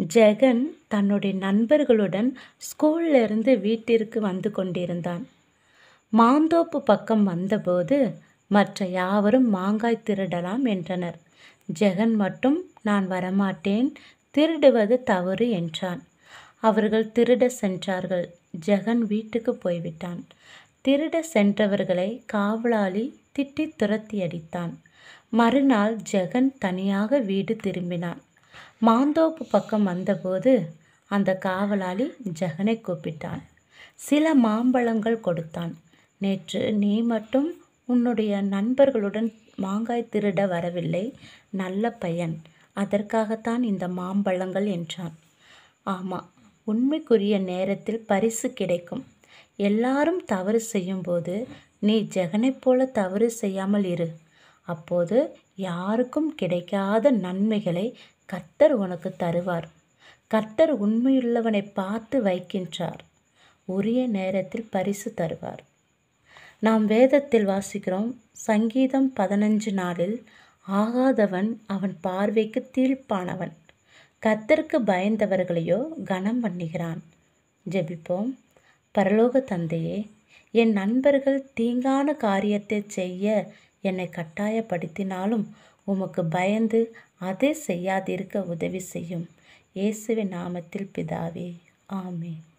ஜெகன் தன்னுடைய நண்பர்களுடன் ஸ்கூல்ல இருந்து வீட்டிற்கு வந்து கொண்டிருந்தான் மாந்தோப்பு பக்கம் வந்தபோது மற்ற யாவரும் மாங்காய் திருடலாம் என்றனர் ஜெகன் மட்டும் நான் வரமாட்டேன் திருடுவது தவறு என்றான் அவர்கள் திருட சென்றார்கள் ஜெகன் வீட்டுக்கு போய்விட்டான் திருட சென்றவர்களை காவலாளி திட்டி துரத்தி அடித்தான் மறுநாள் ஜெகன் தனியாக வீடு திரும்பினான் மாந்தோப்பு பக்கம் வந்தபோது அந்த காவலாளி ஜெகனை கூப்பிட்டான் சில மாம்பழங்கள் கொடுத்தான் நேற்று நீ மட்டும் உன்னுடைய நண்பர்களுடன் மாங்காய் திருட வரவில்லை நல்ல பையன் அதற்காகத்தான் இந்த மாம்பழங்கள் என்றான் ஆமாம் உண்மைக்குரிய நேரத்தில் பரிசு கிடைக்கும் எல்லாரும் தவறு செய்யும்போது நீ ஜெகனைப் போல தவறு செய்யாமல் இரு அப்போது யாருக்கும் கிடைக்காத நன்மைகளை கர்த்தர் உனக்கு தருவார் கர்த்தர் உண்மையுள்ளவனை பார்த்து வைக்கின்றார் உரிய நேரத்தில் பரிசு தருவார் நாம் வேதத்தில் வாசிக்கிறோம் சங்கீதம் பதினஞ்சு நாளில் ஆகாதவன் அவன் பார்வைக்கு தீழ்ப்பானவன் கர்த்தருக்கு பயந்தவர்களையோ கனம் பண்ணுகிறான் ஜெபிப்போம் பரலோக தந்தையே என் நண்பர்கள் தீங்கான காரியத்தை செய்ய என்னை கட்டாயப்படுத்தினாலும் உமக்கு பயந்து அதை செய்யாதிருக்க உதவி செய்யும் இயேசுவின் நாமத்தில் பிதாவே ஆமென்